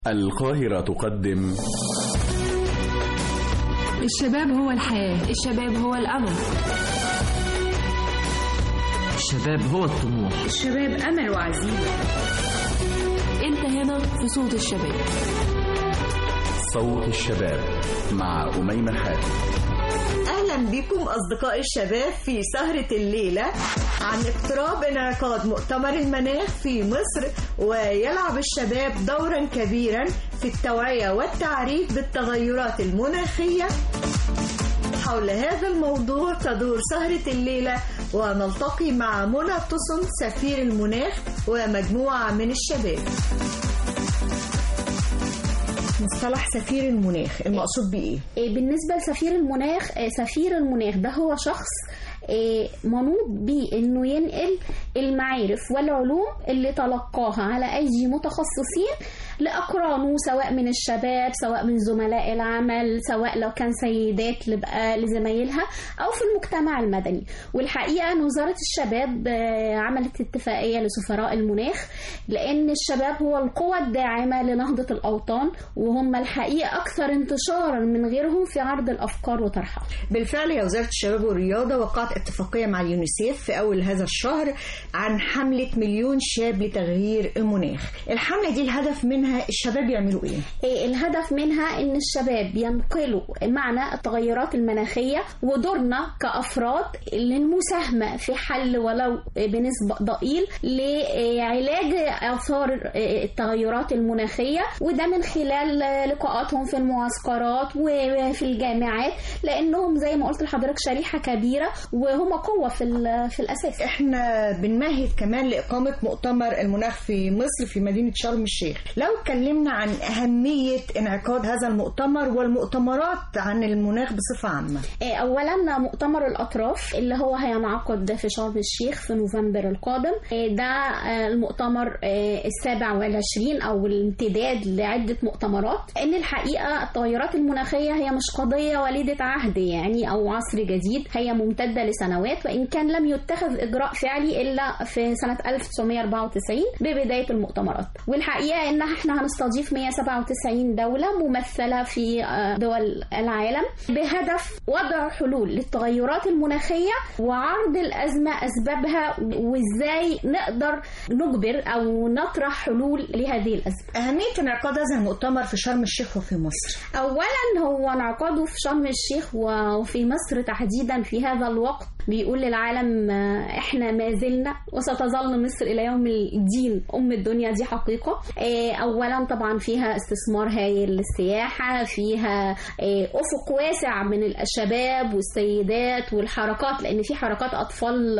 القاهرة تقدم الشباب هو الحياة الشباب هو الأمل الشباب هو الطموح الشباب أمل وعزيمة أنت هنا في صوت الشباب صوت الشباب مع أميمة حاتم أهلا بكم أصدقاء الشباب في سهرة الليلة عن اقتراب انعقاد مؤتمر المناخ في مصر ويلعب الشباب دورا كبيرا في التوعية والتعريف بالتغيرات المناخية حول هذا الموضوع تدور سهرة الليلة ونلتقي مع منى تصن سفير المناخ ومجموعة من الشباب مصطلح سفير المناخ المقصود بإيه؟ بالنسبة لسفير المناخ سفير المناخ ده هو شخص منوط بيه انه ينقل المعارف والعلوم اللي تلقاها على ايدي متخصصين لاقرانه سواء من الشباب سواء من زملاء العمل سواء لو كان سيدات لبقى لزمايلها او في المجتمع المدني والحقيقه ان وزاره الشباب عملت اتفاقيه لسفراء المناخ لان الشباب هو القوه الداعمه لنهضه الاوطان وهم الحقيقه اكثر انتشارا من غيرهم في عرض الافكار وطرحها بالفعل يا وزاره الشباب والرياضه وقعت اتفاقيه مع اليونيسيف في اول هذا الشهر عن حمله مليون شاب لتغيير المناخ الحمله دي الهدف منها الشباب يعملوا ايه؟ الهدف منها ان الشباب ينقلوا معنى التغيرات المناخيه ودورنا كافراد للمساهمه في حل ولو بنسبه ضئيل لعلاج اثار التغيرات المناخيه وده من خلال لقاءاتهم في المعسكرات وفي الجامعات لانهم زي ما قلت لحضرتك شريحه كبيره وهم قوه في في الاساس. احنا بنمهد كمان لاقامه مؤتمر المناخ في مصر في مدينه شرم الشيخ. لو اتكلمنا عن أهمية انعقاد هذا المؤتمر والمؤتمرات عن المناخ بصفة عامة أولا مؤتمر الأطراف اللي هو هينعقد في شرم الشيخ في نوفمبر القادم ده المؤتمر السابع والعشرين أو الامتداد لعدة مؤتمرات إن الحقيقة التغيرات المناخية هي مش قضية وليدة عهد يعني أو عصر جديد هي ممتدة لسنوات وإن كان لم يتخذ إجراء فعلي إلا في سنة 1994 ببداية المؤتمرات والحقيقة إن احنا هنستضيف 197 دولة ممثلة في دول العالم بهدف وضع حلول للتغيرات المناخية وعرض الأزمة أسبابها وإزاي نقدر نجبر أو نطرح حلول لهذه الأزمة أهمية انعقاد هذا المؤتمر في شرم الشيخ وفي مصر أولا هو انعقاده في شرم الشيخ وفي مصر تحديدا في هذا الوقت بيقول للعالم احنا ما زلنا وستظل مصر الى يوم الدين ام الدنيا دي حقيقه اولا طبعا فيها استثمار هايل للسياحه فيها افق واسع من الشباب والسيدات والحركات لان في حركات اطفال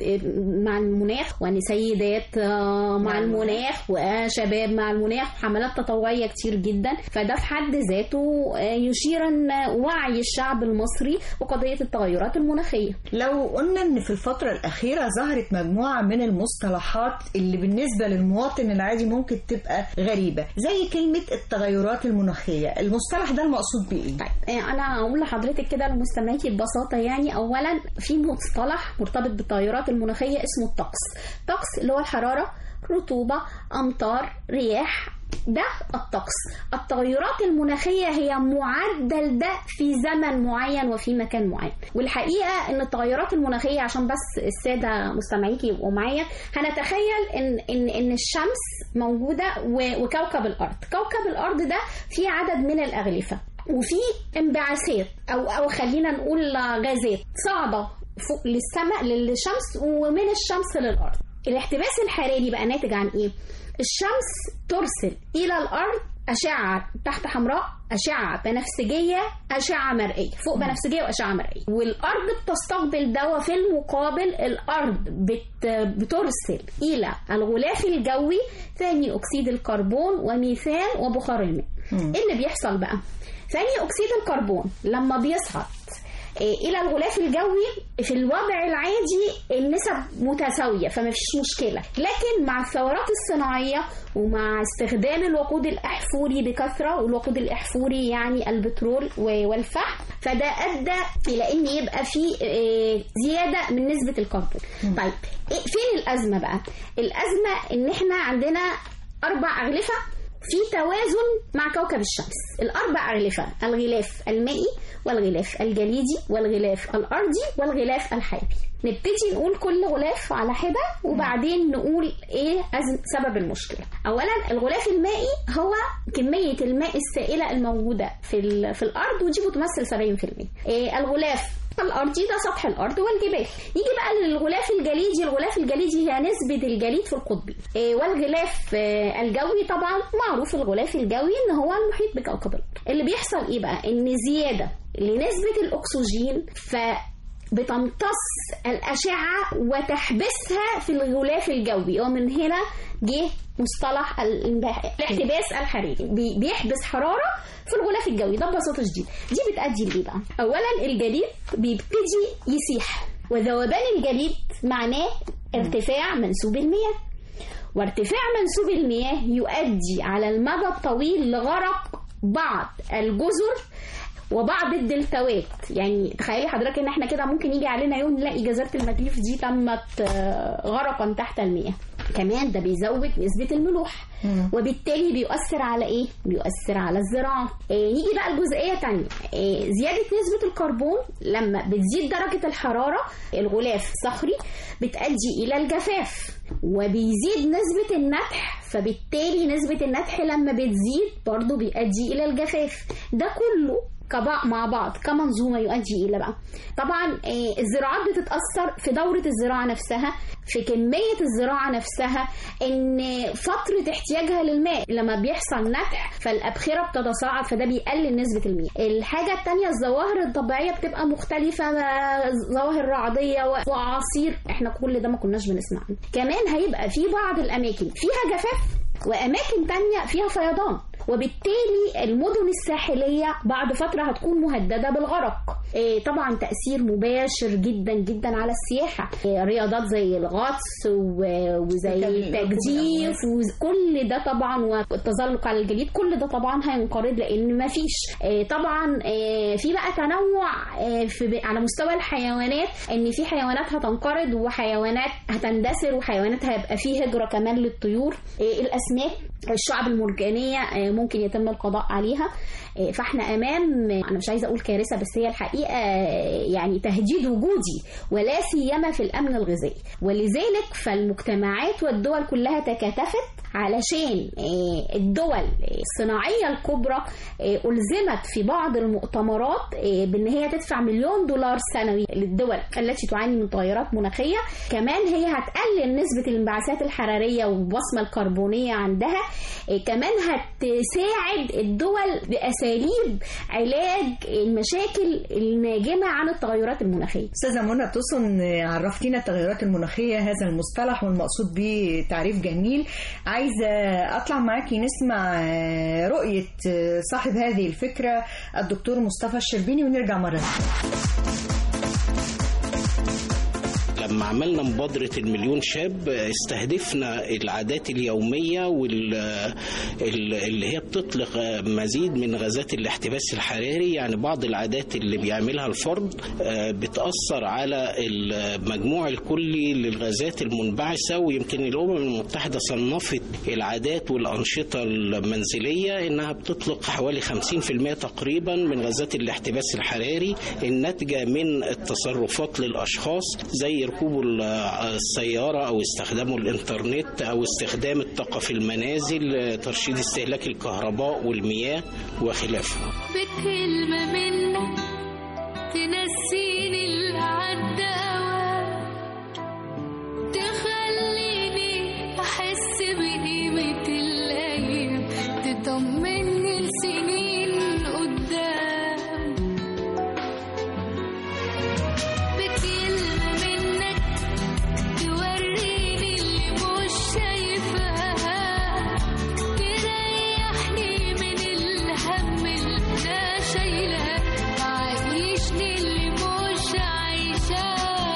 مع المناخ وان سيدات مع المناخ وشباب مع المناخ حملات تطوعيه كتير جدا فده في حد ذاته يشير ان وعي الشعب المصري بقضيه التغيرات المناخيه لو قلنا ان في الفتره الاخيره ظهرت مجموعه من المصطلحات اللي بالنسبه للمواطن العادي ممكن تبقى غريبه زي كلمه التغيرات المناخيه المصطلح ده المقصود بيه طيب انا هقول لحضرتك كده لمستمعيكي ببساطه يعني اولا في مصطلح مرتبط بالتغيرات المناخيه اسمه الطقس الطقس اللي هو الحراره رطوبه امطار رياح ده الطقس التغيرات المناخية هي معدل ده في زمن معين وفي مكان معين والحقيقة ان التغيرات المناخية عشان بس السادة مستمعيكي يبقوا معايا هنتخيل ان, إن, إن الشمس موجودة وكوكب الأرض كوكب الأرض ده فيه عدد من الأغلفة وفي انبعاثات او او خلينا نقول غازات صاعده فوق للسماء للشمس ومن الشمس للارض الاحتباس الحراري بقى ناتج عن ايه الشمس ترسل إلى الأرض أشعة تحت حمراء أشعة بنفسجية أشعة مرئية فوق بنفسجية وأشعة مرئية والأرض بتستقبل ده وفي المقابل الأرض بت بترسل إلى الغلاف الجوي ثاني أكسيد الكربون وميثان وبخار الماء إيه اللي بيحصل بقى؟ ثاني أكسيد الكربون لما بيصعد الى الغلاف الجوي في الوضع العادي النسب متساويه فما فيش مشكله لكن مع الثورات الصناعيه ومع استخدام الوقود الاحفوري بكثره والوقود الاحفوري يعني البترول والفحم فده ادى الى ان يبقى في زياده من نسبه الكربون طيب فين الازمه بقى الازمه ان احنا عندنا اربع اغلفه في توازن مع كوكب الشمس الأربع أغلفة الغلاف المائي والغلاف الجليدي والغلاف الأرضي والغلاف الحيوي نبتدي نقول كل غلاف على حدة وبعدين نقول ايه أزم سبب المشكلة اولا الغلاف المائي هو كمية الماء السائلة الموجودة في, ال- في الارض ودي بتمثل 70% إيه الغلاف الارضي ده سطح الارض والجبال يجي بقى للغلاف الجليدي الغلاف الجليدي هي نسبة الجليد في القطبين إيه والغلاف آه، الجوي طبعا معروف الغلاف الجوي ان هو المحيط بكوكب الارض اللي بيحصل ايه بقى ان زيادة لنسبة الاكسجين ف بتمتص الأشعة وتحبسها في الغلاف الجوي ومن هنا جه مصطلح الانبه- الاحتباس الحراري بي- بيحبس حرارة في الغلاف الجوي ده ببساطة شديدة دي بتأدي لإيه بقى؟ أولا الجليد بيبتدي يسيح وذوبان الجليد معناه ارتفاع منسوب المياه وارتفاع منسوب المياه يؤدي على المدى الطويل لغرق بعض الجزر وبعض الدلتاوات يعني تخيلي حضرتك ان احنا كده ممكن يجي علينا يوم نلاقي جزيره المالديف دي تمت آه، غرقا تحت المياه كمان ده بيزود نسبة الملوح وبالتالي بيؤثر على ايه؟ بيؤثر على الزراعة إيه نيجي بقى الجزئية تانية إيه زيادة نسبة الكربون لما بتزيد درجة الحرارة الغلاف صخري بتؤدي إلى الجفاف وبيزيد نسبة النتح فبالتالي نسبة النتح لما بتزيد برضو بيؤدي إلى الجفاف ده كله كبع مع بعض كمنظومة يؤدي إلى بقى طبعا آه، الزراعات بتتأثر في دورة الزراعة نفسها في كمية الزراعة نفسها إن فترة احتياجها للماء لما بيحصل نتح فالأبخرة بتتصاعد فده بيقلل نسبة المياه الحاجة التانية الظواهر الطبيعية بتبقى مختلفة آه، ظواهر رعدية و- وأعاصير احنا كل ده ما كناش بنسمع عنه كمان هيبقى في بعض الأماكن فيها جفاف وأماكن تانية فيها فيضان وبالتالي المدن الساحلية بعد فترة هتكون مهددة بالغرق إيه طبعا تأثير مباشر جدا جدا على السياحة إيه رياضات زي الغطس و- وزي التجديف وكل ده طبعا والتزلق على الجليد كل ده طبعا هينقرض لأن مفيش إيه طبعا إيه في بقى تنوع إيه في على مستوى الحيوانات ان في حيوانات هتنقرض وحيوانات هتندثر وحيوانات هيبقى فيه هجرة كمان للطيور إيه الأسماك الشعب المرجانية آه، ممكن يتم القضاء عليها آه، فاحنا امام آه، انا مش عايزه اقول كارثه بس هي الحقيقه آه، يعني تهديد وجودي ولا سيما في الامن الغذائي ولذلك فالمجتمعات والدول كلها تكاتفت علشان آه، الدول الصناعيه الكبرى آه، الزمت في بعض المؤتمرات آه، بان هي تدفع مليون دولار سنوي للدول التي تعاني من تغيرات مناخيه كمان هي هتقلل نسبه الانبعاثات الحراريه والبصمه الكربونيه عندها إيه كمان هتساعد الدول بأساليب علاج المشاكل الناجمة عن التغيرات المناخية استاذه منى توسن عرفتينا التغيرات المناخيه هذا المصطلح والمقصود به تعريف جميل عايزه اطلع معاكي نسمع آه، رؤيه آه، صاحب هذه الفكره الدكتور مصطفى الشربيني ونرجع مره ثانية. لما عملنا مبادرة المليون شاب استهدفنا العادات اليومية واللي هي بتطلق مزيد من غازات الاحتباس الحراري يعني بعض العادات اللي بيعملها الفرد آه، بتأثر على المجموع الكلي للغازات المنبعثة ويمكن الأمم المتحدة صنفت العادات والأنشطة المنزلية إنها بتطلق حوالي 50% تقريبا من غازات الاحتباس الحراري الناتجة من التصرفات للأشخاص زي ركوب ال- السيارة أو استخدام الإنترنت أو استخدام الطاقة في المنازل ترشيد استهلاك الكهرباء والمياه وخلافه بكلمة منك تنسيني اللي عدى أوام تخليني أحس بقيمة الأيام تطمني لسنين قدام بكلمة منك توريني اللي مش شايفاه تريحني من الهم اللي انا شايلاه تعيشني اللي مش عايشاه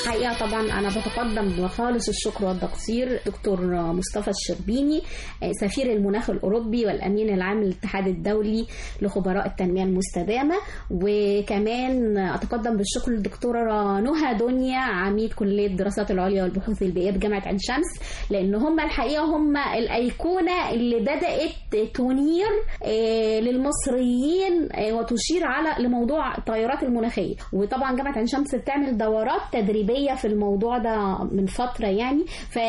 حقيقة طبعا أنا بتقدم بخالص الشكر والتقدير دكتور مصطفى الشربيني آه، سفير المناخ الأوروبي والأمين العام للاتحاد الدولي لخبراء التنمية المستدامة وكمان أتقدم بالشكر للدكتورة نهى دنيا عميد كلية الدراسات العليا والبحوث البيئية بجامعة عين شمس لأن هم الحقيقة هم الأيقونة اللي بدأت تنير آه، للمصريين آه، وتشير على لموضوع التغيرات المناخية وطبعا جامعة عين شمس بتعمل دورات تدريبية في الموضوع ده من فترة يعني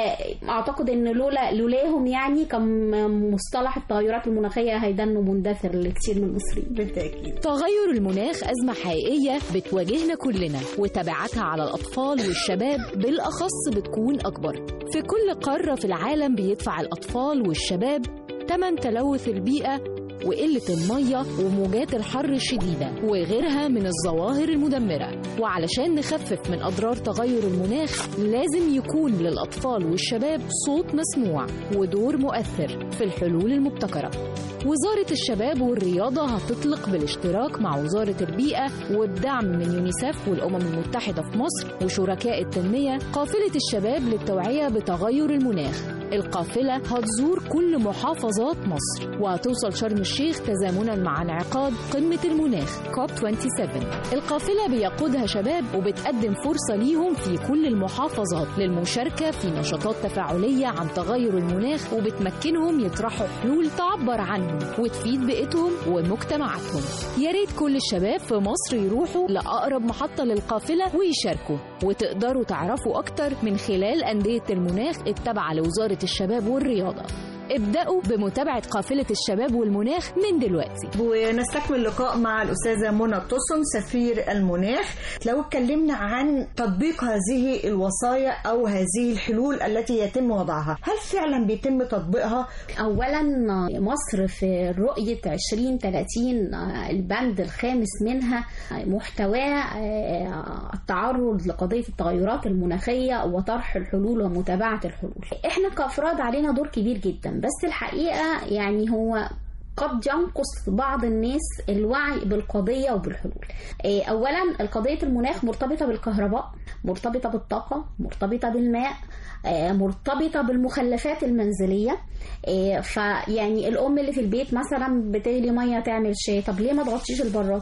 فأعتقد إن لولا لولاهم يعني كان مصطلح التغيرات المناخية هيدنه مندثر لكثير من المصريين بالتاكيد تغير المناخ أزمة حقيقية بتواجهنا كلنا وتبعاتها على الأطفال والشباب بالأخص بتكون أكبر في كل قارة في العالم بيدفع الأطفال والشباب تمن تلوث البيئة وقلة المية وموجات الحر الشديدة وغيرها من الظواهر المدمرة وعلشان نخفف من أضرار تغير المناخ لازم يكون للأطفال والشباب صوت مسموع ودور مؤثر في الحلول المبتكرة وزارة الشباب والرياضة هتطلق بالاشتراك مع وزارة البيئة والدعم من يونيسف والأمم المتحدة في مصر وشركاء التنمية قافلة الشباب للتوعية بتغير المناخ القافلة هتزور كل محافظات مصر وهتوصل شرم الشيخ تزامنا مع انعقاد قمة المناخ كوب 27 القافلة بيقودها شباب وبتقدم فرصة ليهم في كل المحافظات للمشاركة في نشاطات تفاعلية عن تغير المناخ وبتمكنهم يطرحوا حلول تعبر عنهم وتفيد بيئتهم ومجتمعاتهم يا ريت كل الشباب في مصر يروحوا لأقرب محطة للقافلة ويشاركوا وتقدروا تعرفوا أكتر من خلال أندية المناخ التابعة لوزارة الشباب والرياضة ابدأوا بمتابعة قافلة الشباب والمناخ من دلوقتي ونستكمل اللقاء مع الأستاذة منى الطسم سفير المناخ لو اتكلمنا عن تطبيق هذه الوصايا أو هذه الحلول التي يتم وضعها هل فعلا بيتم تطبيقها؟ اولا مصر في رؤيه 2030 البند الخامس منها محتواه التعرض لقضيه التغيرات المناخيه وطرح الحلول ومتابعه الحلول احنا كافراد علينا دور كبير جدا بس الحقيقه يعني هو قد ينقص بعض الناس الوعي بالقضية وبالحلول إيه، أولا القضية المناخ مرتبطة بالكهرباء مرتبطة بالطاقة مرتبطة بالماء آه، مرتبطة بالمخلفات المنزلية آه، فيعني الأم اللي في البيت مثلا بتغلي مية تعمل شاي طب ليه ما تغطيش البراد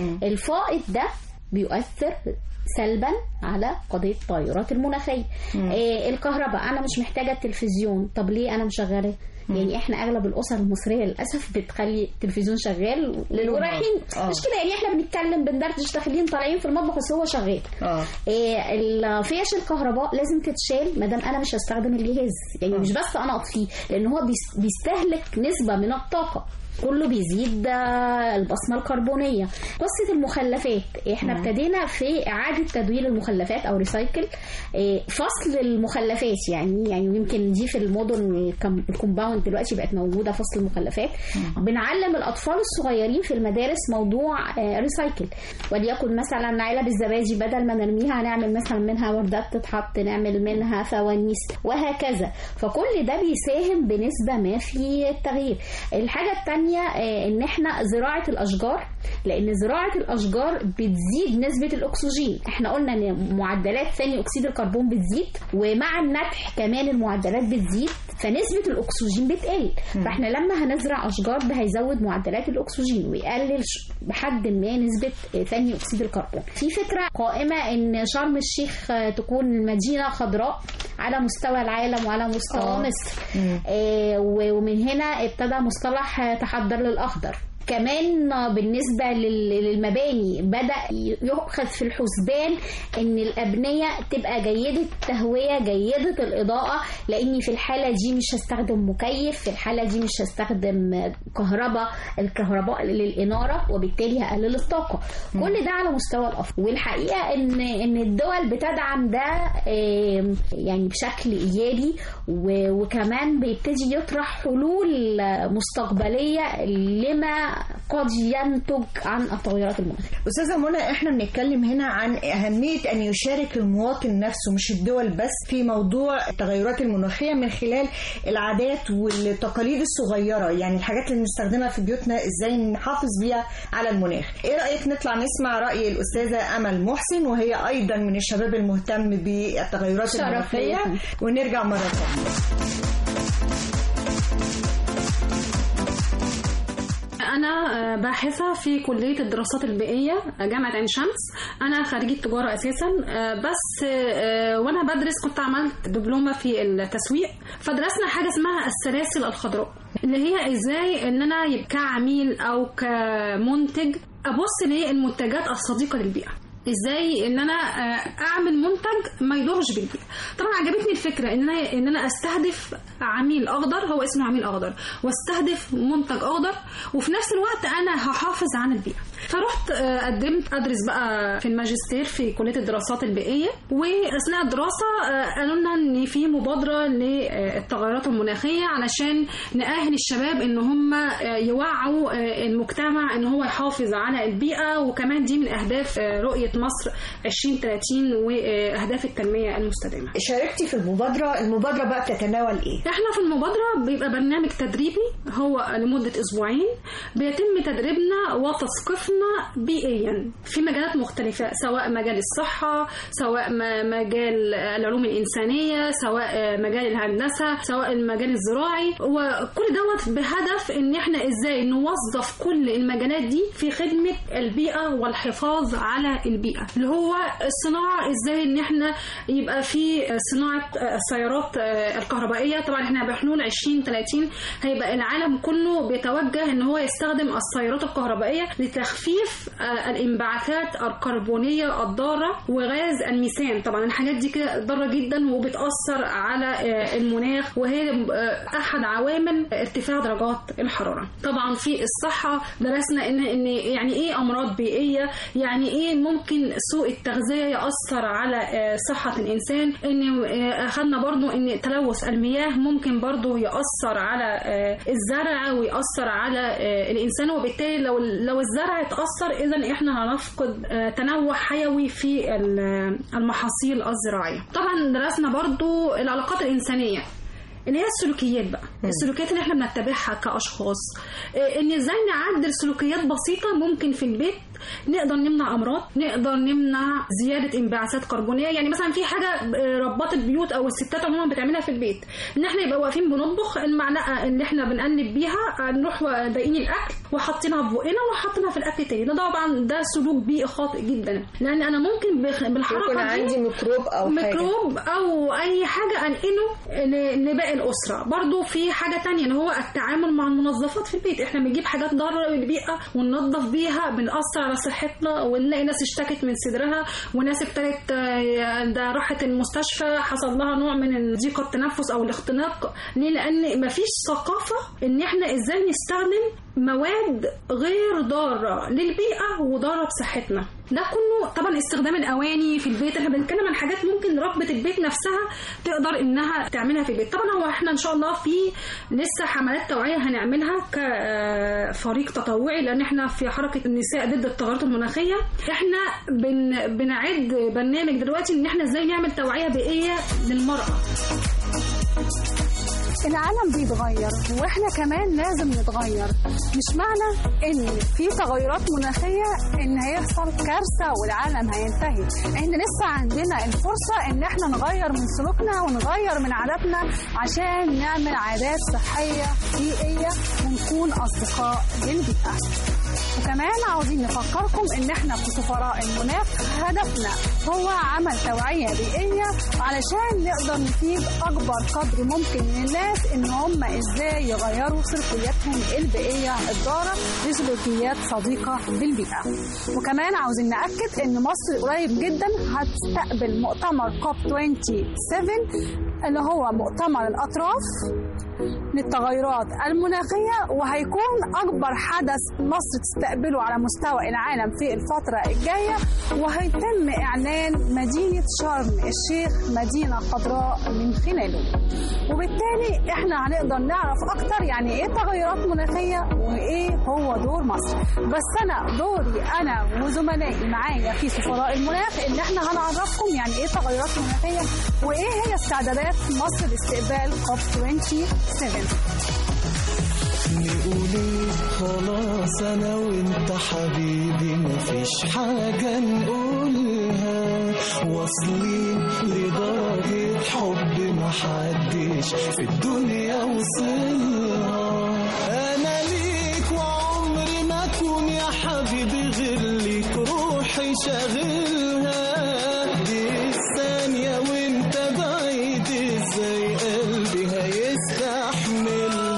الفائض ده بيؤثر سلبا على قضيه التغيرات المناخيه آه الكهرباء انا مش محتاجه التلفزيون طب ليه انا مشغله يعني احنا اغلب الاسر المصريه للاسف بتخلي التلفزيون شغال ورايحين آه. مش كده يعني احنا بنتكلم بندردش داخلين طالعين في المطبخ بس هو شغال اه إيه الفيش الكهرباء لازم تتشال ما دام انا مش هستخدم الجهاز يعني مش بس انا اطفيه لان هو بيس- بيستهلك نسبه من الطاقه كله بيزيد آه، البصمه الكربونيه قصه المخلفات احنا ابتدينا في اعاده تدوير المخلفات او ريسايكل إيه، فصل المخلفات يعني يعني يمكن دي في المدن الكم- الكومباوند دلوقتي بقت موجوده فصل المخلفات بنعلم الاطفال الصغيرين في المدارس موضوع آه، ريسايكل وليكن مثلا علب الزبادي بدل ما نرميها هنعمل مثلا منها وردات تتحط نعمل منها فوانيس وهكذا فكل ده بيساهم بنسبه ما في التغيير الحاجه الثانيه ان احنا زراعه الاشجار لان زراعه الاشجار بتزيد نسبه الاكسجين احنا قلنا ان معدلات ثاني اكسيد الكربون بتزيد ومع النتح كمان المعدلات بتزيد فنسبه الاكسجين بتقل فاحنا لما هنزرع اشجار ده هيزود معدلات الاكسجين ويقلل ش- بحد ما نسبه ثاني اكسيد الكربون في فكره قائمه ان شرم الشيخ آه، تكون مدينه خضراء على مستوى العالم وعلى مستوى آه. مصر آه، و- ومن هنا ابتدى مصطلح آه، تحضر للاخضر كمان آه، بالنسبة لل- للمباني بدأ ي- يؤخذ في الحسبان ان الأبنية تبقى جيدة التهوية جيدة الإضاءة لأني في الحالة دي مش هستخدم مكيف في الحالة دي مش هستخدم آه، كهرباء الكهرباء للإنارة وبالتالي هقلل الطاقة كل ده على مستوى الأفضل والحقيقة ان ان الدول بتدعم ده آم، يعني بشكل إيجابي و- وكمان بيبتدي يطرح حلول مستقبلية لما قد ينتج عن التغيرات المناخية استاذه منى احنا بنتكلم هنا عن اهميه ان يشارك المواطن نفسه مش الدول بس في موضوع التغيرات المناخيه من خلال العادات والتقاليد الصغيره يعني الحاجات اللي بنستخدمها في بيوتنا ازاي نحافظ بيها على المناخ ايه رايك نطلع نسمع راي الاستاذه امل محسن وهي ايضا من الشباب المهتم بالتغيرات شرف المناخيه ليكم. ونرجع مره ثانيه أنا آه، باحثة في كلية الدراسات البيئية آه، جامعة عين شمس أنا خريجة تجارة أساسا آه، بس آه، وأنا بدرس كنت عملت دبلومة في التسويق فدرسنا حاجة اسمها السلاسل الخضراء اللي هي إزاي إن أنا يبقى كعميل أو كمنتج أبص للمنتجات الصديقة للبيئة ازاي ان انا آه، اعمل منتج ما يضرش بالبيئه طبعا عجبتني الفكره ان انا ان انا استهدف عميل اخضر هو اسمه عميل اخضر واستهدف منتج اخضر وفي نفس الوقت انا هحافظ على البيئه فرحت آه، قدمت ادرس بقى في الماجستير في كليه الدراسات البيئيه واثناء الدراسه آه، قالوا لنا ان في مبادره للتغيرات المناخيه علشان نأهل الشباب ان هم آه، يوعوا آه، المجتمع ان هو يحافظ على البيئه وكمان دي من اهداف آه، رؤيه مصر 2030 واهداف التنميه المستدامه شاركتي في المبادره المبادره بقى بتتناول ايه احنا في المبادرة بيبقى برنامج تدريبي هو لمدة اسبوعين بيتم تدريبنا وتثقيفنا بيئيا في مجالات مختلفة سواء مجال الصحة سواء م- مجال العلوم الإنسانية سواء مجال الهندسة سواء المجال الزراعي وكل دوت بهدف ان احنا ازاي نوظف كل المجالات دي في خدمة البيئة والحفاظ على البيئة اللي هو الصناعة ازاي ان احنا يبقى في صناعة السيارات الكهربائية طبعا احنا بحلول 2030 هيبقى العالم كله بيتوجه ان هو يستخدم السيارات الكهربائية لتخفيف الانبعاثات الكربونية الضارة وغاز الميثان طبعا الحاجات دي كده ضارة جدا وبتأثر على المناخ وهي احد عوامل ارتفاع درجات الحرارة طبعا في الصحة درسنا ان ان يعني ايه امراض بيئية يعني ايه ممكن سوء التغذية يأثر على آه، صحة الانسان ان آه، اخذنا برضو ان تلوث المياه ممكن برضو يأثر على آه، الزرع ويأثر على آه، الانسان وبالتالي لو لو الزرع اتأثر اذا احنا هنفقد آه، تنوع حيوي في ال- المحاصيل الزراعية طبعا درسنا برضو العلاقات الانسانية اللي هي السلوكيات بقى السلوكيات اللي احنا بنتبعها كاشخاص إيه، ان ازاي نعدل سلوكيات بسيطه ممكن في البيت نقدر نمنع امراض نقدر نمنع زياده انبعاثات كربونيه يعني مثلا في حاجه آه، ربات البيوت او الستات عموما بتعملها في البيت ان احنا يبقى واقفين بنطبخ المعلقه اللي احنا بنقلب بيها آه، نروح ضايقين الاكل وحاطينها في بقنا وحاطينها في الاكل تاني ده طبعا ده سلوك بيئي خاطئ جدا لان انا ممكن بخ- بالحركه يكون دي عندي ميكروب او حاجه ميكروب او اي حاجه انقله ل- لباقي الاسره برضو في حاجه تانية اللي هو التعامل مع المنظفات في البيت احنا بنجيب حاجات ضاره للبيئه وننظف بيها بنأثر على صحتنا ونلاقي ناس اشتكت من صدرها وناس ابتدت آه، ده راحت المستشفى حصل لها نوع من ضيق التنفس او الاختناق ليه لان مفيش ثقافه ان احنا ازاي نستخدم مواد غير ضاره للبيئه وضاره بصحتنا ده كله طبعا استخدام الاواني في البيت احنا بنتكلم عن حاجات ممكن ربة البيت نفسها تقدر انها تعملها في البيت طبعا هو احنا ان شاء الله في لسه حملات توعيه هنعملها كفريق تطوعي لان احنا في حركه النساء ضد التغيرات المناخيه احنا بن بنعد برنامج دلوقتي ان احنا ازاي نعمل توعيه بيئيه للمراه العالم بيتغير واحنا كمان لازم نتغير مش معنى ان في تغيرات مناخيه ان هيحصل كارثه والعالم هينتهي احنا لسه عندنا الفرصه ان احنا نغير من سلوكنا ونغير من عاداتنا عشان نعمل عادات صحيه بيئيه ونكون اصدقاء للبيئه وكمان عاوزين نفكركم ان احنا في سفراء المناخ هدفنا هو عمل توعية بيئية علشان نقدر نفيد اكبر قدر ممكن من الناس ان هم ازاي يغيروا سلوكياتهم البيئية الضارة لسلوكيات صديقة بالبيئة وكمان عاوزين نأكد ان مصر قريب جدا هتستقبل مؤتمر كوب 27 اللي هو مؤتمر الاطراف للتغيرات المناخية وهيكون أكبر حدث مصر تستقبله على مستوى العالم في الفترة الجاية وهيتم إعلان مدينة شرم الشيخ مدينة خضراء من خلاله وبالتالي احنا هنقدر نعرف أكتر يعني إيه تغيرات مناخية وإيه هو دور مصر بس أنا دوري أنا وزملائي معايا في سفراء المناخ إن احنا هنعرفكم يعني إيه تغيرات مناخية وإيه هي استعدادات مصر لاستقبال كوب 27 نقول خلاص انا وانت حبيبي مفيش حاجة نقولها واصلين لدرجة حب محدش في الدنيا وصلها انا ليك وعمري ما اكون يا حبيبي غير ليك روحي شاغلها دي الثانية وانت بعيد ازاي قلبي هيستحملها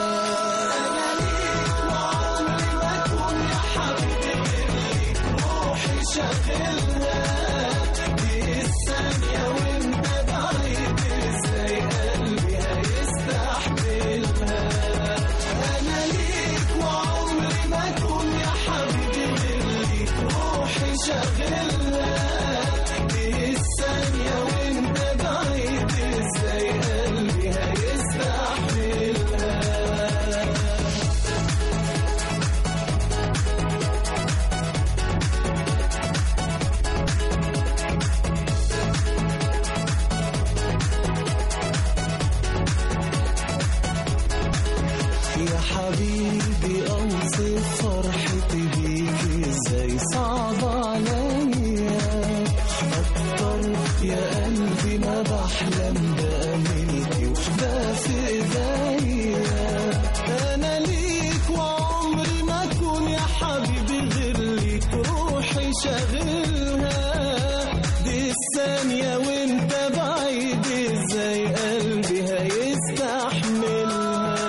يا حبيبي اوصف فرحتي بيك ازاي صعب عليا اكتر يا قلبي ما بحلم بامنيتي وده في ايديا انا ليك وعمري ما اكون يا حبيبي غير ليك روحي شاغلها دي الثانية وانت بعيد ازاي قلبي هيستحملها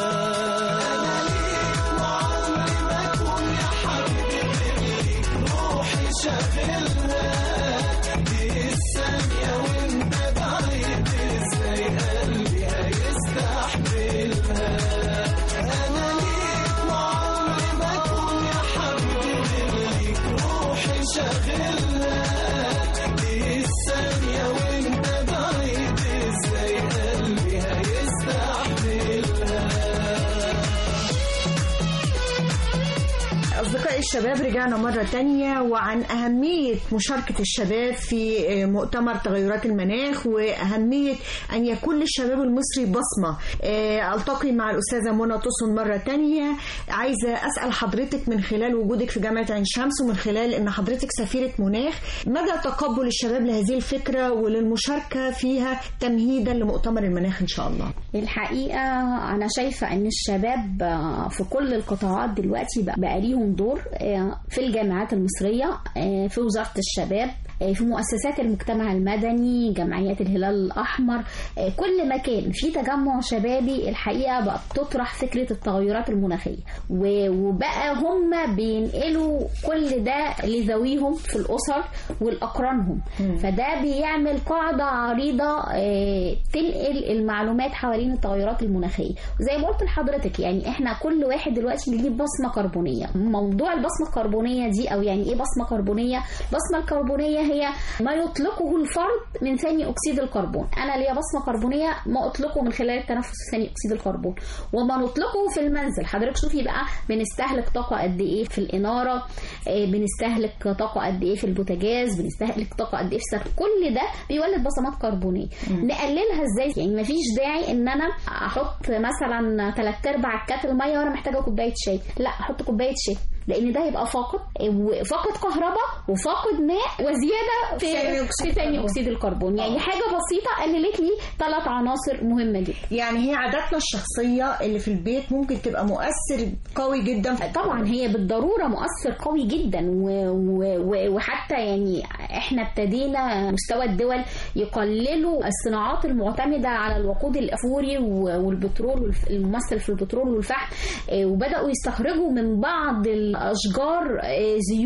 أصدقائي الشباب رجعنا مرة تانية وعن أهمية مشاركة الشباب في مؤتمر تغيرات المناخ وأهمية أن يكون للشباب المصري بصمة آه، ألتقي مع الأستاذة منى توسن مرة تانية عايزة أسأل حضرتك من خلال وجودك في جامعة عين شمس ومن خلال أن حضرتك سفيرة مناخ مدى تقبل الشباب لهذه الفكرة وللمشاركة فيها تمهيدا لمؤتمر المناخ إن شاء الله الحقيقة أنا شايفة إن الشباب آه، في كل القطاعات دلوقتي بقى بقى ليهم دور آه، في الجامعات المصرية آه، في وزارة الشباب آه، في مؤسسات المجتمع المدني جمعيات الهلال الأحمر آه، كل مكان في تجمع شبابي الحقيقة بقى بتطرح فكرة التغيرات المناخية و- وبقى هم بينقلوا كل ده لذويهم في الأسر والأقرانهم فده بيعمل قاعدة عريضة آه، تنقل المعلومات حوالين التغيرات المناخية وزي ما قلت لحضرتك يعني احنا كل واحد دلوقتي ليه بصمة كربونية موضوع البصمة الكربونية دي او يعني ايه بصمة كربونية البصمة الكربونية هي ما يطلقه الفرد من ثاني اكسيد الكربون انا ليا بصمة كربونية ما اطلقه من خلال التنفس ثاني اكسيد الكربون وما نطلقه في المنزل حضرتك شوفي بقى بنستهلك طاقة قد ايه في الانارة آه، بنستهلك طاقة قد ايه في البوتاجاز بنستهلك طاقة قد ايه في السقف كل ده بيولد بصمات كربونية نقللها ازاي يعني مفيش داعي ان انا احط مثلا ثلاث ارباع الكاتل ميه وانا محتاجه كوبايه شاي لا احط كوبايه شاي لان ده يبقى فاقد فاقد كهرباء وفاقد ماء وزياده في في ثاني اكسيد الكربون يعني حاجه بسيطه قللت لي ثلاث عناصر مهمه جدا يعني هي عاداتنا الشخصية اللي في البيت ممكن تبقى مؤثر قوي جدا طبعا هي بالضروره مؤثر قوي جدا و و و وحتى يعني احنا ابتدينا مستوى الدول يقللوا الصناعات المعتمده على الوقود الافوري و- والبترول والف- الممثل في البترول والفحم آه، وبداوا يستخرجوا من بعض الاشجار آه، زيوت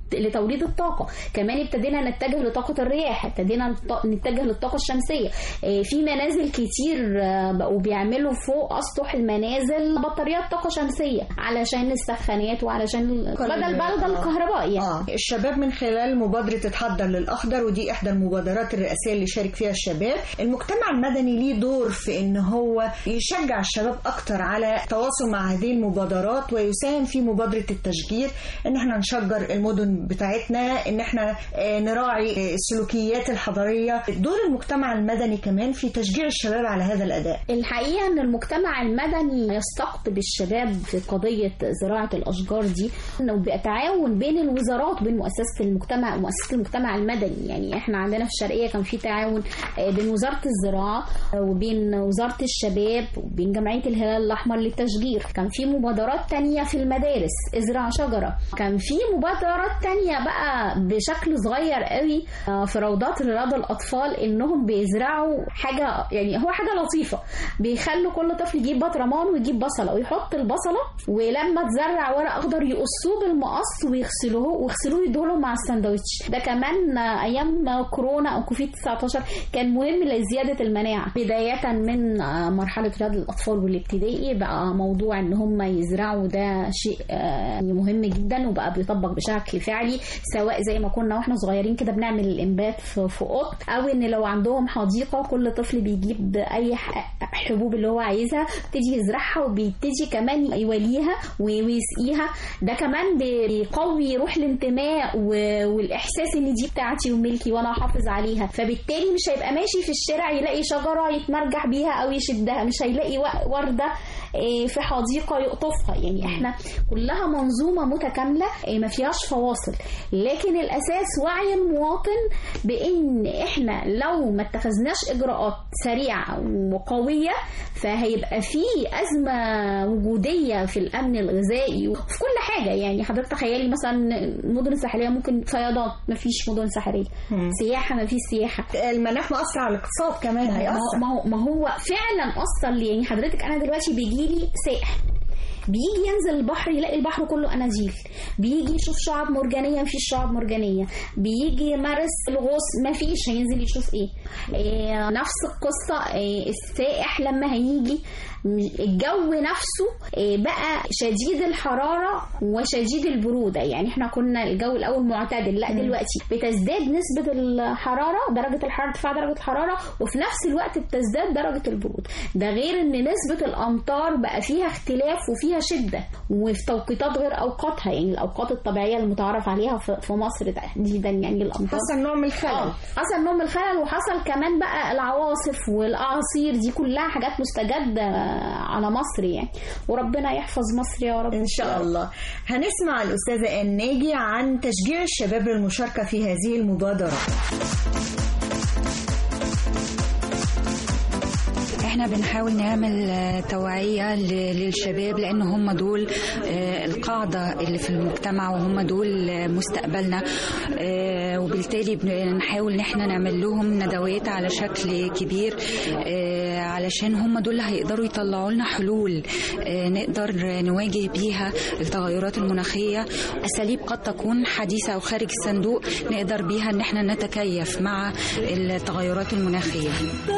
لتوليد الطاقه كمان ابتدينا نتجه لطاقه الرياح ابتدينا نط- نتجه للطاقه الشمسيه آه، في منازل كتير آه، بقوا بيعملوا فوق اسطح المنازل بطاريات طاقه شمسيه علشان السخانات وعلشان ال- بدل بدل الكهرباء يعني آه. الشباب من خلال مبادرة اتحضر للأخضر ودي إحدى المبادرات الرئاسية اللي شارك فيها الشباب المجتمع المدني ليه دور في إن هو يشجع الشباب أكتر على التواصل مع هذه المبادرات ويساهم في مبادرة التشجير إن إحنا نشجر المدن بتاعتنا إن إحنا آه، نراعي آه، السلوكيات الحضارية دور المجتمع المدني كمان في تشجيع الشباب على هذا الأداء الحقيقة أن المجتمع المدني يستقطب الشباب في قضية زراعة الأشجار دي إنه بيبقى تعاون بين الوزارات وبين مؤسسة المجتمع مؤسسة المجتمع المدني يعني إحنا عندنا في الشرقية كان في تعاون آه، بين وزارة الزراعة آه، وبين وزارة الشباب وبين جمعية الهلال الأحمر للتشجير كان في مبادرات تانية في المدارس ازرع شجرة كان في مبادرات تانية بقى بشكل صغير قوي آه، في روضات رياض الأطفال إنهم بيزرعوا حاجة يعني هو حاجة لطيفة بيخلوا كل طفل يجيب بطرمان ويجيب بصلة ويحط البصلة ولما تزرع ورق أخضر يقصوه بالمقص ويغسلوه ويغسلوه يدوله مع الساندوتش ده كمان آه، أيام كورونا أو كوفيد 19 كان مهم لزيادة المناعة بداية من آه، مرحلة رياض الأطفال والابتدائي بقى موضوع إن هم يزرعوا ده شيء آه، مهم جدا وبقى بيطبق بشكل فعلي سواء زي ما كنا واحنا صغيرين كده بنعمل الانبات في في قط او ان لو عندهم حديقه كل طفل بيجيب اي ح- حبوب اللي هو عايزها يبتدي يزرعها وبيبتدي كمان يوليها وي- ويسقيها ده كمان بي- بيقوي روح الانتماء و- والاحساس ان دي بتاعتي وملكي وانا احافظ عليها فبالتالي مش هيبقى ماشي في الشارع يلاقي شجره يتمرجح بيها او يشدها مش هيلاقي و- ورده إيه، في حديقه يقطفها يعني احنا كلها منظومه متكامله إيه، ما فيهاش فواصل لكن الاساس وعي المواطن بان احنا لو ما اتخذناش اجراءات سريعه وقويه فهيبقى في ازمه وجوديه في الامن الغذائي وفي كل حاجه يعني حضرتك تخيلي مثلا المدن الساحليه ممكن فيضان ما فيش مدن ساحليه سياحه ما فيش سياحه المناخ مؤثر على الاقتصاد كمان ما هيأثر هو- ما هو ما هو فعلا اصلا يعني حضرتك انا دلوقتي بيجي لي سائح بيجي ينزل البحر يلاقي البحر كله اناجيل بيجي يشوف شعاب مرجانيه مفيش شعاب مرجانيه بيجي يمارس الغوص مفيش هينزل يشوف ايه, إيه نفس القصه إيه السائح لما هيجي الجو نفسه إيه بقى شديد الحراره وشديد البروده يعني احنا كنا الجو الاول معتدل لا دلوقتي بتزداد نسبه الحراره درجه الحراره ارتفاع درجه الحراره وفي نفس الوقت بتزداد درجه البرود ده غير ان نسبه الامطار بقى فيها اختلاف وفيها شده وفي توقيتات غير اوقاتها يعني الاوقات الطبيعيه المتعارف عليها في في مصر تحديدا يعني الامطار حصل نوع من الخلل آه، حصل نوع من الخلل وحصل كمان بقى العواصف والاعاصير دي كلها حاجات مستجده على مصر يعني وربنا يحفظ مصر يا رب ان شاء الله هنسمع الاستاذه الناجي عن تشجيع الشباب للمشاركه في هذه المبادره احنا بنحاول نعمل آه، توعية ل- للشباب لان هم دول آه، القاعدة اللي في المجتمع وهم دول آه، مستقبلنا آه، وبالتالي بنحاول ان احنا نعمل لهم ندوات على شكل كبير آه، علشان هم دول اللي هيقدروا يطلعوا لنا حلول آه، نقدر نواجه بيها التغيرات المناخية اساليب قد تكون حديثة او خارج الصندوق نقدر بيها ان احنا نتكيف مع التغيرات المناخية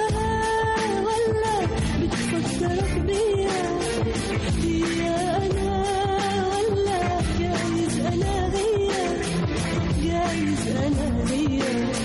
ولا بتفكرك بيا يا أنا ولا جايز أنا هي جايز أنا هي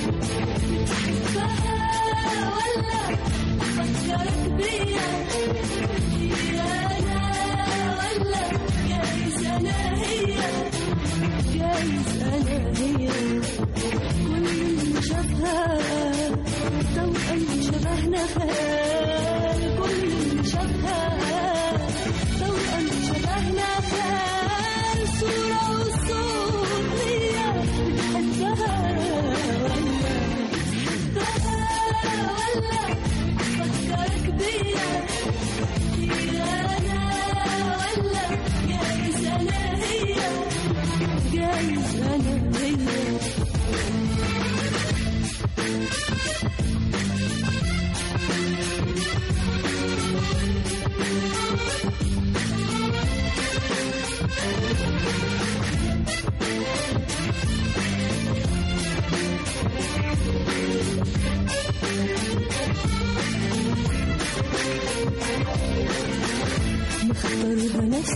بتحبها ولا بتفكرك بيا يا أنا ولا جايز أنا هي جايز أنا هي كل اللي شافها توأم شبهنا خيال كل اللي شافها توأم شبهنا خيال صورة وصوت هي بتحبها ولا بتحبها ولا فكرك بيا يا أنا ولا جايز أنا هي جايز أنا هي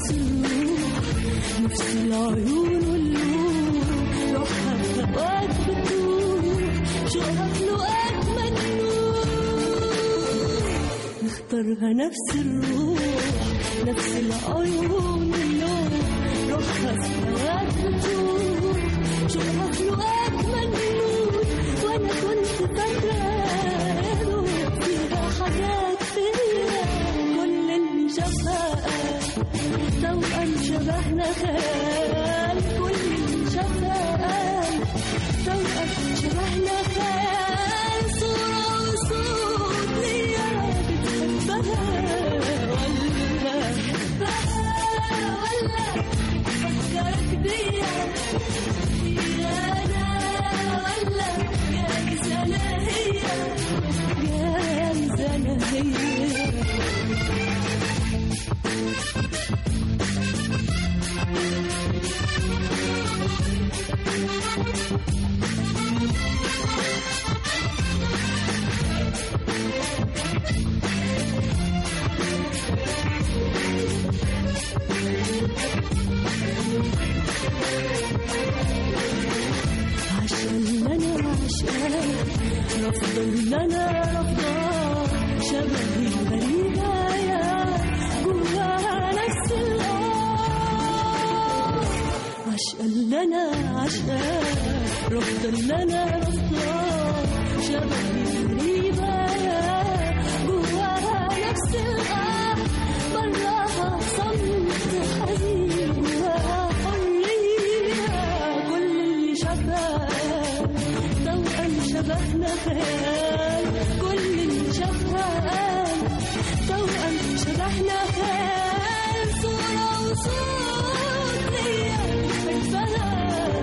نفس الروح نفس العيون والنور روحها في هواك بتروح شوقها في لقاك مجنون نختارها نفس الروح نفس العيون والنور روحها في هواك بتروح شوقها في لقاك مجنون وانا كنت فاكره فيها حاجات فيها كل اللي شافها توأم شبهنا خيال كل اللي شافها توأم شبهنا خيال صورة وصوت ليا بتحبها ولا بحبها ولا بفكرك بيها يا أنا ولا جايز أنا هي جايز أنا هي عشان انا عشان رفضا انا رفضا شبهي غريبة يا جواها نفس الآه عشان انا عشان رفضا انا رفضا شبهي غريبة يا جواها نفس الآه براها صمت حزين جواها حرية كل اللي شافها توأم شبهنا خيال كل اللي شافها توأم شبهنا خيال صورة وصوت ليا بحبها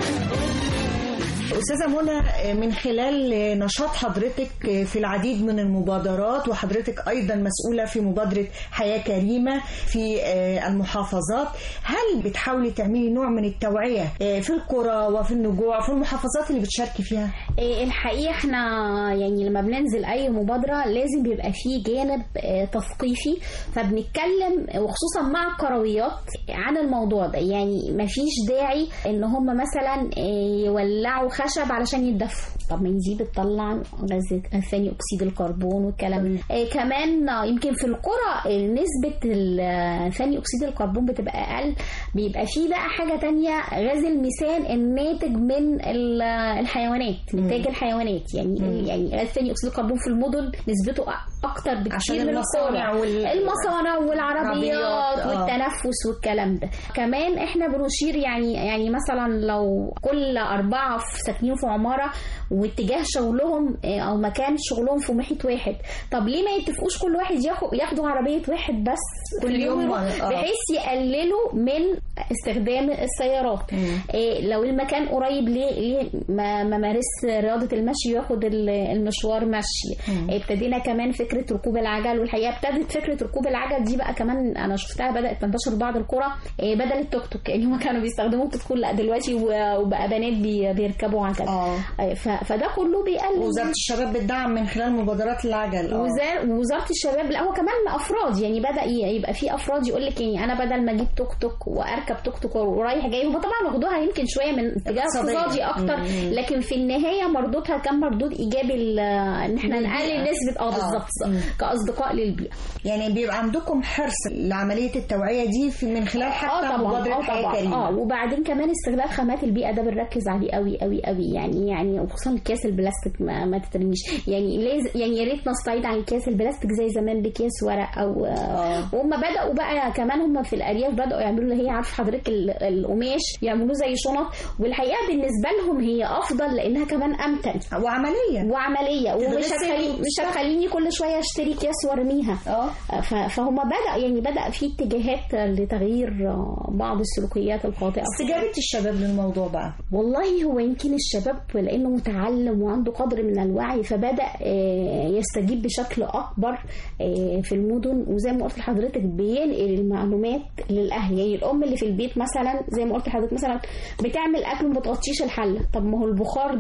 أستاذة منى من خلال نشاط حضرتك في العديد من المبادرات وحضرتك أيضا مسؤولة في مبادرة حياة كريمة في المحافظات هل بتحاولي تعملي نوع من التوعية في القرى وفي النجوع في المحافظات اللي بتشاركي فيها؟ إيه الحقيقة احنا يعني لما بننزل أي مبادرة لازم بيبقى فيه جانب آه، تثقيفي فبنتكلم وخصوصا مع القرويات عن الموضوع ده يعني مفيش داعي ان هم مثلا آه، يولعوا خشب علشان يتدفوا طب ما دي بتطلع غاز ثاني اكسيد الكربون والكلام ده آه، كمان آه، يمكن في القرى آه، نسبة ال- آه، ثاني اكسيد الكربون بتبقى اقل بيبقى فيه بقى حاجة تانية غاز الميثان الناتج من ال- آه، الحيوانات نتاج الحيوانات يعني مم. يعني غاز ثاني اكسيد الكربون في المدن نسبته أ- اكتر بكتير عشان من المصانع القرى. وال- المصانع والعربيات عربيات، آه. والتنفس والكلام ده كمان احنا بنشير يعني يعني مثلا لو كل اربعه في ساكنين في عماره واتجاه شغلهم آه، او مكان شغلهم في محيط واحد طب ليه ما يتفقوش كل واحد ياخد ياخدوا عربيه واحد بس كل يوم يروح؟ آه. بحيث يقللوا من استخدام السيارات إيه لو المكان قريب ليه ليه ما ما مارس رياضه المشي وياخد ال- المشوار مشي مم. ابتدينا كمان فكره ركوب العجل والحقيقه ابتدت فكره ركوب العجل دي بقى كمان انا شفتها بدات تنتشر في بعض القرى إيه بدل التوك توك يعني هم كانوا بيستخدموا التوك توك لا دلوقتي و- وبقى بنات بي- بيركبوا عجل إيه ف- فده كله بيقلل وزارة الشباب بتدعم من خلال مبادرات العجل آه. وزار وزاره الشباب لا هو كمان افراد يعني بدا ي- يبقى في افراد يقول لك يعني انا بدل ما اجيب توك توك واركب توك توك ورايح جاي هم طبعا واخدوها يمكن شويه من اتجاه اقتصادية. اقتصادي اكتر مم. لكن في النهايه مردودها كان مردود ايجابي ل- ان احنا للبيئة. نقلل نسبه اه آه. بالظبط مم. كاصدقاء للبيئه يعني بيبقى عندكم حرص لعملية التوعية دي في من خلال حتى اه طبعا مبادرة اه حياة طبعا كريمة اه وبعدين كمان استغلال خامات البيئه ده بنركز عليه قوي قوي قوي يعني يعني وخصوصا الكاس البلاستيك ما, ما تترميش يعني لازم يعني يا ريت نستعيد عن الكاس البلاستيك زي زمان بكيس ورق او آه. وهم بداوا بقى كمان هم في الارياف بداوا يعملوا اللي هي عارف حضرتك ال- القماش يعملوه زي شنط والحقيقه بالنسبه لهم هي افضل لانها كمان امتن وعمليه وعمليه ومش تتغسل هتخلي مش وتستخدم. هتخليني كل شويه اشتري اكياس وارميها اه ف- فهم بدا يعني بدا في اتجاهات لتغيير آه، بعض السلوكيات الخاطئه استجابة الشباب للموضوع بقى والله هو يمكن الشباب لانه متعلم وعنده قدر من الوعي فبدا آه، يستجيب بشكل اكبر آه، في المدن وزي ما قلت لحضرتك بينقل المعلومات للاهل يعني الام اللي في البيت مثلا زي ما قلت لحضرتك مثلا بتعمل اكل وما بتغطيش الحله طب ما هو البخار ده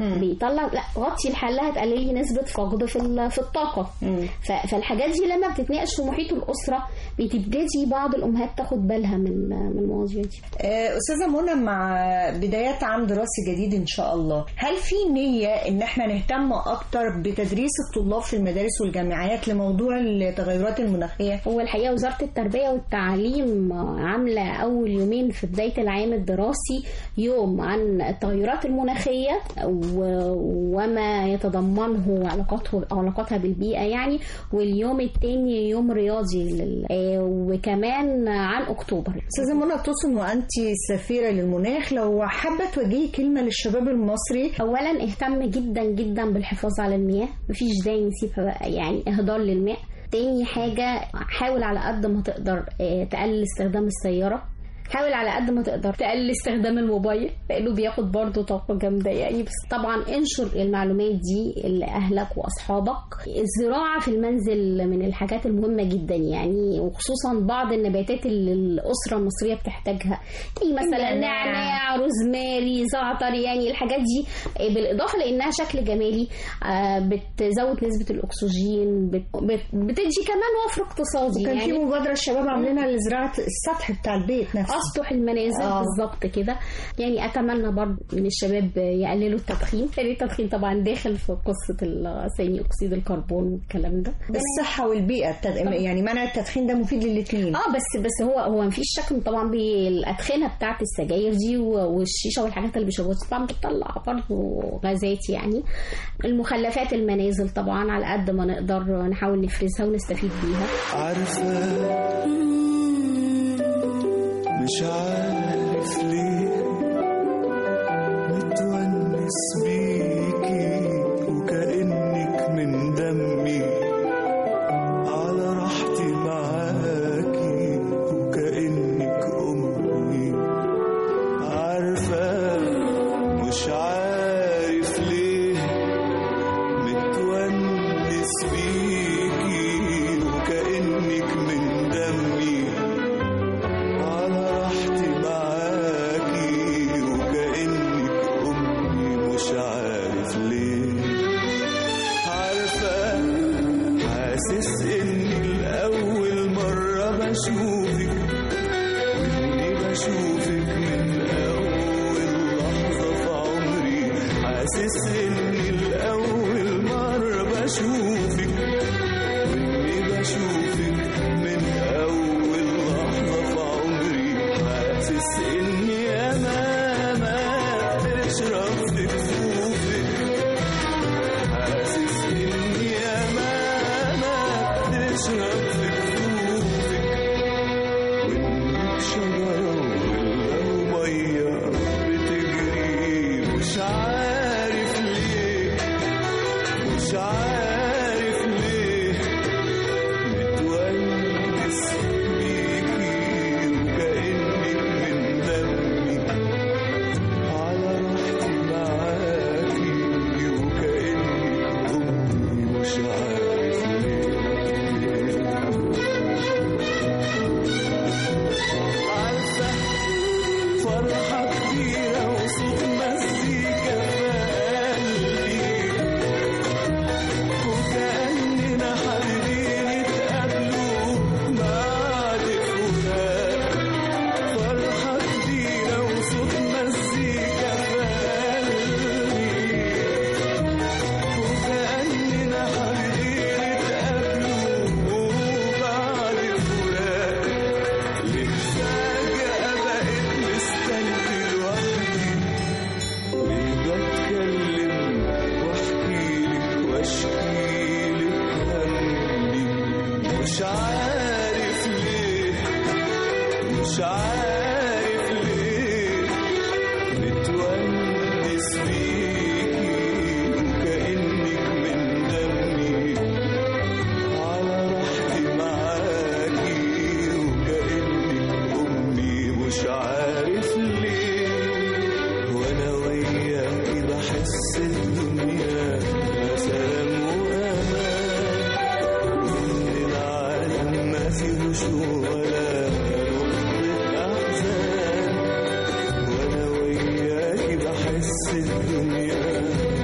بيطلع لا غطي الحله هتقللي نسبه فقد في ال- في الطاقه ف- فالحاجات دي لما بتتناقش في محيط الاسره بتبتدي بعض الامهات تاخد بالها من من المواضيع دي آه، أستاذة منى مع بدايات عام دراسي جديد إن شاء الله هل في نية إن احنا نهتم أكتر بتدريس الطلاب في المدارس والجامعات لموضوع التغيرات المناخية؟ هو الحقيقه وزاره التربيه والتعليم عامله اول يومين في بدايه العام الدراسي يوم عن التغيرات المناخيه و- وما يتضمنه علاقاته علاقاتها بالبيئه يعني واليوم الثاني يوم رياضي لل... آه، وكمان عن اكتوبر أستاذة منى توسن وأنت سفيرة للمناخ لو حابة توجهي كلمة للشباب المصري اولا اهتم جدا جدا بالحفاظ على المياه مفيش داعي نسيب يعني اهدار للماء تاني حاجة حاول على قد ما تقدر آه، تقلل استخدام السيارة حاول على قد ما تقدر تقلل استخدام الموبايل لانه بياخد برضه طاقه جامده يعني بس طبعا انشر المعلومات دي لاهلك واصحابك الزراعه في المنزل من الحاجات المهمه جدا يعني وخصوصا بعض النباتات اللي الاسره المصريه بتحتاجها زي مثلا النعناع. نعناع روزماري زعتر يعني الحاجات دي بالاضافه لانها شكل جمالي آه، بتزود نسبه الاكسجين بت- بت- بتدي كمان وفر اقتصادي وكان في يعني مبادرة الشباب عاملينها لزراعة السطح بتاع البيت نفسه اسطح المنازل آه. بالظبط كده يعني اتمنى برضه ان الشباب يقللوا التدخين لان التدخين طبعا داخل في قصه ال- ثاني اكسيد الكربون والكلام ده الصحة والبيئة التد... يعني منع التدخين ده مفيد للاثنين اه بس بس هو هو مفيش شك إن طبعا بالادخنه بتاعت السجاير دي و- والشيشه والحاجات اللي بيشربوها طبعا بتطلع برضه غازات يعني المخلفات المنازل طبعا على قد ما نقدر نحاول نفرزها ونستفيد بيها عارفة مش عارف ليه متونس بيكي وكأنك من دمي على راحتي معاكي وكأنك أمي عارفة مش عارف ليه متونس بيكي وكأنك من دمي على راحتي معاكي وكأنك أمي مش عارف ليه عارفة حاسس إني الأول مرة بشوفك وإني بشوفك من أول لحظة في عمري حاسس إني الأول مرة بشوفك وإني بشوفك من أول لحظة في عمري حاسس إني أمامك تشرب في كفوفك حاسس إني أمامك تشرب في كفوفك وإنك شجرة ولا مية بتجري مش عارف ليه مش عارف ليه متونس بيكي وكأنك من دمي على راحتي معاكي وكأنك أمي مش عارف ليه عارفة فرحة كبيرة وصوت مزيكا في قلبي وكأننا حابين نتقابلوا بعد فراق فرحة كبيرة وصوت مزيكا في قلبي وكأننا حابين نتقابلوا بعد فراق ليه فجأة بقيت مستني لوحدي ليه بتكلم واحكيلك واشكيلك همي مش عارف ليه مش عارف ليه متونس بيكي وكأنك من دمي على راحتي معاكي وكأنك أمي مش عارف ليه وأنا وياكي بحس الدنيا سلام وأمان وإن العالم ما فيهوش ولا نقطة أحزان وأنا وياكي بحس الدنيا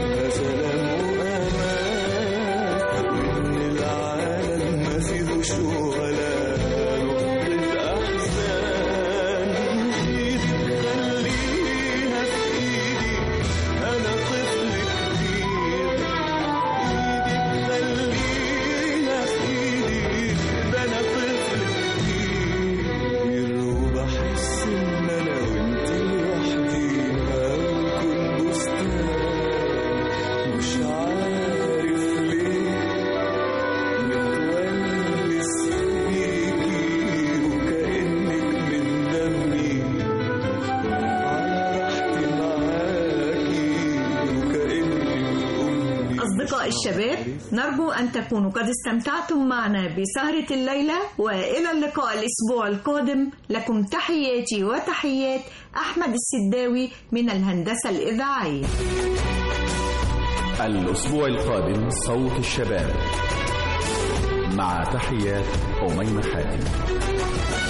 الشباب نرجو أن تكونوا قد استمتعتم معنا بسهرة الليلة وإلى اللقاء الأسبوع القادم لكم تحياتي وتحيات أحمد السداوي من الهندسة الإذاعية الأسبوع القادم صوت الشباب مع تحيات أميمة حاتم